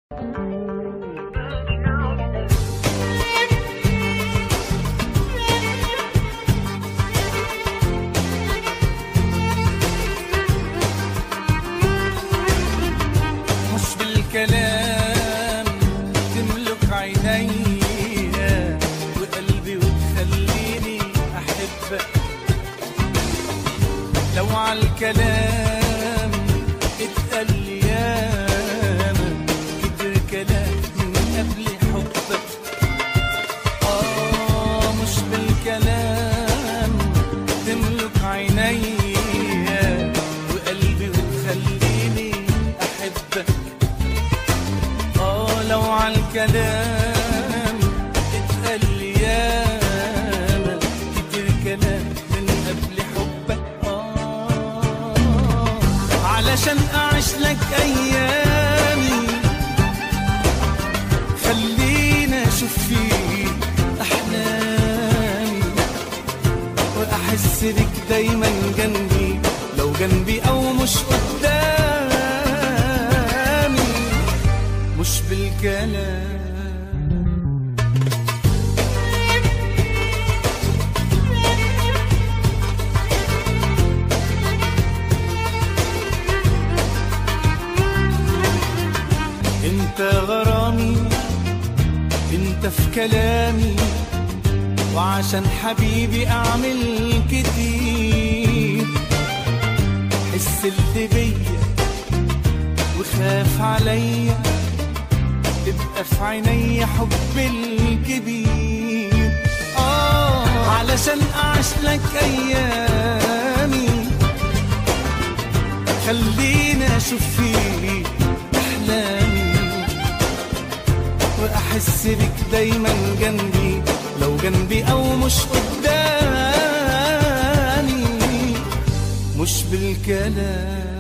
مش بالكلام تملك عيني وقلبي وتخليني احبك لو عالكلام اتقال لي ياما كتر كلام من قبل حبك اه مش بالكلام تملك عيني وقلبي وتخليني احبك اه لو عالكلام اتقال لي ياما كتير كلام من قبل حبك اه علشان اعيش لك ايامي خلينا اشوف فيك احلامي واحس بك دايما جنبي لو جنبي او مش قدامي مش بالكلام انت غرامي انت في كلامي وعشان حبيبي اعمل كتير حس اللي بيا وخاف عليا تبقى في عيني حب الكبير اه علشان اعيش لك ايامي خلينا اشوف فيك احلامي واحس بك دايما جنبي لو جنبي او مش قدامي مش بالكلام